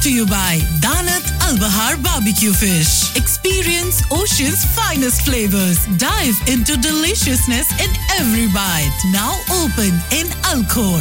to you by Danat Al Bahar Barbecue Fish. Experience Ocean's finest flavors. Dive into deliciousness in every bite. Now open in Alcor.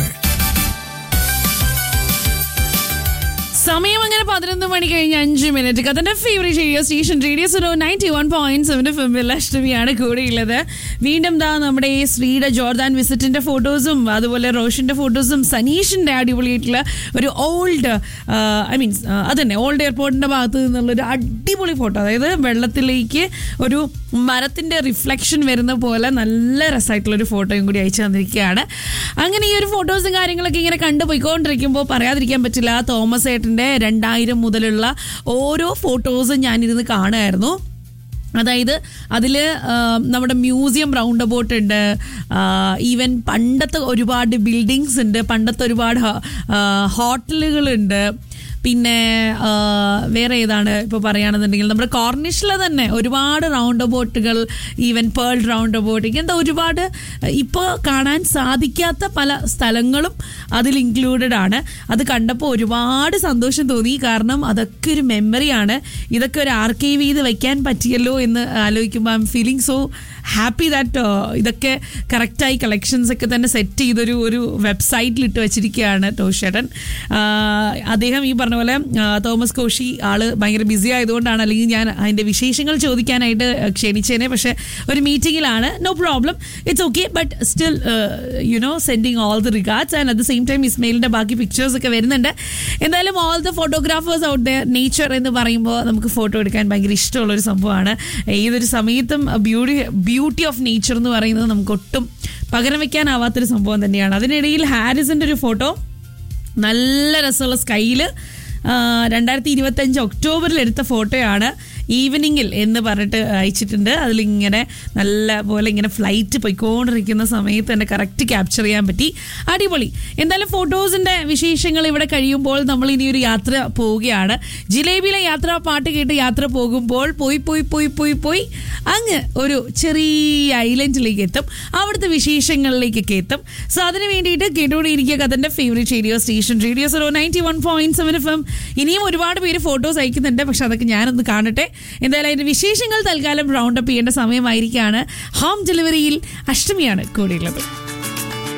സമയം അങ്ങനെ പതിനൊന്ന് മണി കഴിഞ്ഞ് അഞ്ച് minute കഥന്റെ favourite radio station radio Suno ninety one point seven ഫിമിൽ അഷ്ടമിയാണ് കൂടെയുള്ളത് വീണ്ടും ദാ നമ്മുടെ ഈ ശ്രീയുടെ ജോർദാൻ വിസിറ്റിന്റെ ഫോട്ടോസും അതുപോലെ റോഷന്റെ ഫോട്ടോസും സനീഷിന്റെ അടിപൊളിയായിട്ടുള്ള ഒരു ഓൾഡ് ഐ മീൻസ് അതന്നെ ഓൾഡ് എയർപോർട്ടിന്റെ ഭാഗത്ത് നിന്നുള്ള ഒരു അടിപൊളി ഫോട്ടോ അതായത് വെള്ളത്തിലേക്ക് ഒരു മരത്തിന്റെ റിഫ്ലക്ഷൻ വരുന്ന പോലെ നല്ല രസമായിട്ടുള്ള ഒരു ഫോട്ടോയും കൂടി അയച്ചു തന്നിരിക്കുകയാണ് അങ്ങനെ ഈ ഒരു ഫോട്ടോസും കാര്യങ്ങളൊക്കെ ഇങ്ങനെ കണ്ടുപോയിക്കൊണ്ടിരിക്കുമ്പോൾ പറയാതിരിക്കാൻ പറ്റില്ല തോമസ് ഏട്ടന്റെ രണ്ടായിരം മുതലുള്ള ഓരോ ഫോട്ടോസും ഞാനിരുന്ന് കാണുമായിരുന്നു അതായത് അതിൽ നമ്മുടെ മ്യൂസിയം റൗണ്ട് അബൌട്ട് ഉണ്ട് ഈവൻ പണ്ടത്തെ ഒരുപാട് ബിൽഡിങ്സ് ഉണ്ട് പണ്ടത്തെ ഒരുപാട് ഹോട്ടലുകളുണ്ട് പിന്നെ ആ, വേറെ ഏതാണ് ഇപ്പോൾ പറയുകയാണെന്നുണ്ടെങ്കിൽ നമ്മുടെ കോർണിഷിലെ തന്നെ ഒരുപാട് റൗണ്ട് അബൌട്ടുകൾ ഈവൻ പേൾ റൗണ്ട് അബൌട്ട് ഇങ്ങനത്തെ ഒരുപാട് ഇപ്പോൾ കാണാൻ സാധിക്കാത്ത പല സ്ഥലങ്ങളും അതിൽ ഇൻക്ലൂഡഡ് ആണ് അത് കണ്ടപ്പോൾ ഒരുപാട് സന്തോഷം തോന്നി കാരണം അതൊക്കെ ഒരു മെമ്മറിയാണ് ഇതൊക്കെ ഒരു ആർക്കൈവ് ചെയ്ത് വെക്കാൻ പറ്റിയല്ലോ എന്ന് ആലോചിക്കുമ്പോൾ I am feeling so happy that ഇതൊക്കെ കറക്റ്റായി കളക്ഷൻസ് ഒക്കെ തന്നെ സെറ്റ് ചെയ്തൊരു ഒരു വെബ്സൈറ്റിൽ ഇട്ട് വെച്ചിരിക്കുകയാണ് ടോഷേട്ടൻ അദ്ദേഹം ഈ പറഞ്ഞ പോലെ ആ, തോമസ് കോശി ആള് ഭയങ്കര ബിസി ആയതുകൊണ്ടാണ് അല്ലെങ്കിൽ ഞാൻ അതിന്റെ വിശേഷങ്ങൾ ചോദിക്കാനായിട്ട് ക്ഷണിച്ചേനെ പക്ഷെ ഒരു മീറ്റിംഗിലാണ് no problem it's okay but still you know sending all the regards and at the same time ഇസ്മയിലിന്റെ ബാക്കി പിക്ചേഴ്സ് ഒക്കെ വരുന്നുണ്ട് എന്തായാലും all the photographers out the nature എന്ന് പറയുമ്പോൾ നമുക്ക് ഫോട്ടോ എടുക്കാൻ ഭയങ്കര ഇഷ്ടമുള്ള ഒരു സംഭവമാണ് ഏതൊരു സമയത്തും ബ്യൂട്ടി ബ്യൂട്ടി ഓഫ് നേച്ചർ എന്ന് പറയുന്നത് നമുക്ക് ഒട്ടും പകരം വെക്കാനാവാത്തൊരു സംഭവം തന്നെയാണ് അതിനിടയിൽ ഹാരിസിന്റെ ഒരു ഫോട്ടോ നല്ല രസമുള്ള സ്കൈയില് രണ്ടായിരത്തി ഇരുപത്തഞ്ച് ഒക്ടോബറിൽ എടുത്ത ഫോട്ടോയാണ് ഈവനിങ്ങിൽ എന്ന് പറഞ്ഞിട്ട് അയച്ചിട്ടുണ്ട് അതിലിങ്ങനെ നല്ല പോലെ ഇങ്ങനെ ഫ്ലൈറ്റ് പോയിക്കൊണ്ടിരിക്കുന്ന സമയത്ത് തന്നെ കറക്റ്റ് ക്യാപ്ചർ ചെയ്യാൻ പറ്റി അടിപൊളി എന്തായാലും ഫോട്ടോസിന്റെ വിശേഷങ്ങൾ ഇവിടെ കഴിയുമ്പോൾ നമ്മൾ ഇനി ഒരു യാത്ര പോവുകയാണ് ജിലേബിയിലെ യാത്ര പാട്ട് കേട്ട് യാത്ര പോകുമ്പോൾ പോയി പോയി പോയി പോയി പോയി അങ്ങ് ഒരു ചെറിയ ഐലൻഡിലേക്ക് എത്തും അവിടുത്തെ വിശേഷങ്ങളിലേക്കൊക്കെ എത്തും സോ അതിന് വേണ്ടിയിട്ട് കേട്ടുകൊണ്ടിരിക്കുക കഥന്റെ favourite radio station radio Suno ninety one point seven F M ഇനിയും ഒരുപാട് പേര് ഫോട്ടോസ് അയക്കുന്നുണ്ട് പക്ഷെ അതൊക്കെ ഞാനൊന്ന് കാണട്ടെ എന്തായാലും അതിന്റെ വിശേഷങ്ങൾ തൽക്കാലം റൗണ്ട് അപ്പ് ചെയ്യേണ്ട സമയമായിരിക്കാണ് ഹോം ഡെലിവറിയിൽ അഷ്ടമിയാണ് കൂടെയുള്ളത്